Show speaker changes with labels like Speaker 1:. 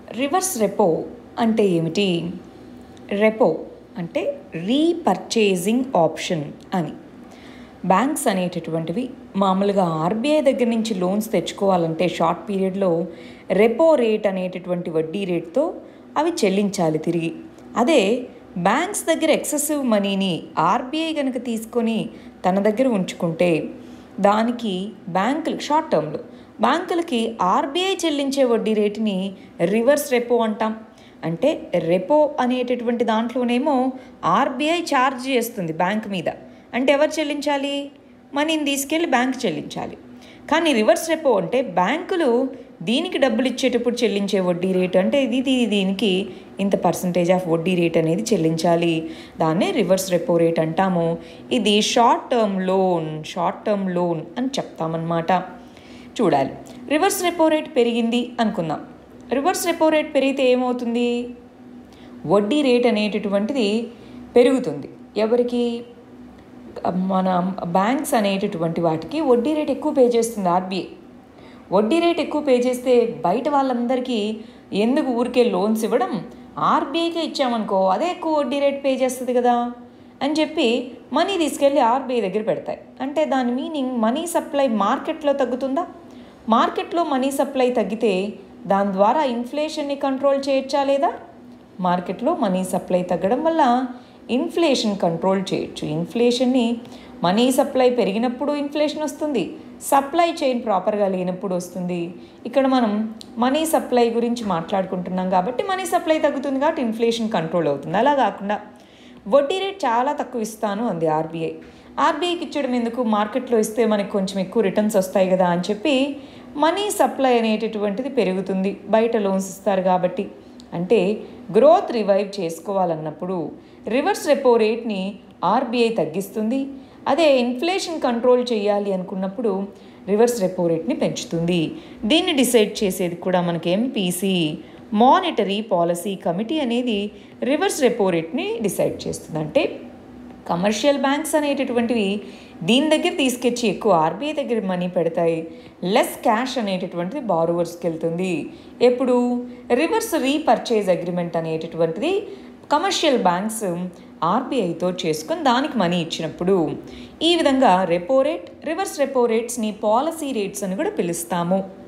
Speaker 1: reverse repo అంటే ఏమిటి repo అంటే రీపర్చేజింగ్ ఆప్షన్ అని బ్యాంక్స్ అనేటటువంటివి మామూలుగా ఆర్బీఐ దగ్గర నుంచి లోన్స్ తెచ్చుకోవాలంటే షార్ట్ పీరియడ్లో రెపో రేట్ అనేటటువంటి వడ్డీ రేట్తో అవి చెల్లించాలి తిరిగి అదే బ్యాంక్స్ దగ్గర ఎక్సెసివ్ మనీని ఆర్బీఐ కనుక తీసుకొని తన దగ్గర ఉంచుకుంటే దానికి బ్యాంకులు షార్ట్ టర్మ్లో బ్యాంకులకి ఆర్బీఐ చెల్లించే వడ్డీ రేటుని రివర్స్ రెపో అంటాం అంటే రెపో అనేటటువంటి దాంట్లోనేమో ఆర్బీఐ ఛార్జ్ చేస్తుంది బ్యాంక్ మీద అంటే ఎవరు చెల్లించాలి మనీని తీసుకెళ్ళి బ్యాంక్ చెల్లించాలి కానీ రివర్స్ రెపో అంటే బ్యాంకులు దీనికి డబ్బులు ఇచ్చేటప్పుడు చెల్లించే వడ్డీ రేట్ అంటే ఇది ఇది దీనికి ఇంత పర్సంటేజ్ ఆఫ్ వడ్డీ రేట్ అనేది చెల్లించాలి దాన్నే రివర్స్ రెపో రేట్ అంటాము ఇది short term loan short term loan అని చెప్తామన్నమాట చూడాలి రివర్స్ రెపో రేట్ పెరిగింది అనుకుందాం రివర్స్ రెపో రేట్ పెరిగితే ఏమవుతుంది వడ్డీ రేట్ అనేటటువంటిది పెరుగుతుంది ఎవరికి మన బ్యాంక్స్ అనేటటువంటి వాటికి వడ్డీ రేట్ ఎక్కువ పే చేస్తుంది ఆర్బీఐ వడ్డీ రేట్ ఎక్కువ పే చేస్తే బయట వాళ్ళందరికీ ఎందుకు ఊరికే లోన్స్ ఇవ్వడం ఆర్బీఐకే ఇచ్చామనుకో అదే ఎక్కువ వడ్డీ రేట్ పే చేస్తుంది కదా అని చెప్పి మనీ తీసుకెళ్ళి ఆర్బీఐ దగ్గర పెడతాయి అంటే దాని మీనింగ్ మనీ సప్లై మార్కెట్లో తగ్గుతుందా మార్కెట్లో మనీ సప్లై తగ్గితే దాని ద్వారా ఇన్ఫ్లేషన్ని కంట్రోల్ చేయొచ్చా లేదా మార్కెట్లో మనీ సప్లై తగ్గడం వల్ల ఇన్ఫ్లేషన్ కంట్రోల్ చేయొచ్చు ఇన్ఫ్లేషన్ని మనీ సప్లై పెరిగినప్పుడు ఇన్ఫ్లేషన్ వస్తుంది సప్లై చైన్ ప్రాపర్గా లేనప్పుడు వస్తుంది ఇక్కడ మనం మనీ సప్లై గురించి మాట్లాడుకుంటున్నాం కాబట్టి మనీ సప్లై తగ్గుతుంది కాబట్టి ఇన్ఫ్లేషన్ కంట్రోల్ అవుతుంది అలా కాకుండా వడ్డీ రేట్ చాలా తక్కువ ఇస్తాను అంది ఆర్బీఐ ఆర్బీఐకి ఇచ్చడం ఎందుకు మార్కెట్లో ఇస్తే మనకి కొంచెం ఎక్కువ రిటర్న్స్ వస్తాయి కదా అని చెప్పి మనీ సప్లై అనేటటువంటిది పెరుగుతుంది బయట లోన్స్ ఇస్తారు కాబట్టి అంటే గ్రోత్ రివైవ్ చేసుకోవాలన్నప్పుడు రివర్స్ రెపో రేట్ని ఆర్బీఐ తగ్గిస్తుంది అదే ఇన్ఫ్లేషన్ కంట్రోల్ చేయాలి అనుకున్నప్పుడు రివర్స్ రెపో రేట్ని పెంచుతుంది దీన్ని డిసైడ్ చేసేది కూడా మనకేం పీసీ మానిటరీ పాలసీ కమిటీ అనేది రివర్స్ రెపో రేట్ని డిసైడ్ చేస్తుంది అంటే కమర్షియల్ బ్యాంక్స్ అనేటటువంటివి దీని దగ్గర తీసుకొచ్చి ఎక్కువ ఆర్బీఐ దగ్గర మనీ పెడతాయి లెస్ క్యాష్ అనేటటువంటిది బారోవర్స్కి వెళ్తుంది ఎప్పుడు రివర్స్ రీపర్చేజ్ అగ్రిమెంట్ అనేటటువంటిది కమర్షియల్ బ్యాంక్స్ ఆర్బీఐతో చేసుకొని దానికి మనీ ఇచ్చినప్పుడు ఈ విధంగా రెపో రేట్ రివర్స్ రెపో రేట్స్ని పాలసీ రేట్స్ అని కూడా పిలుస్తాము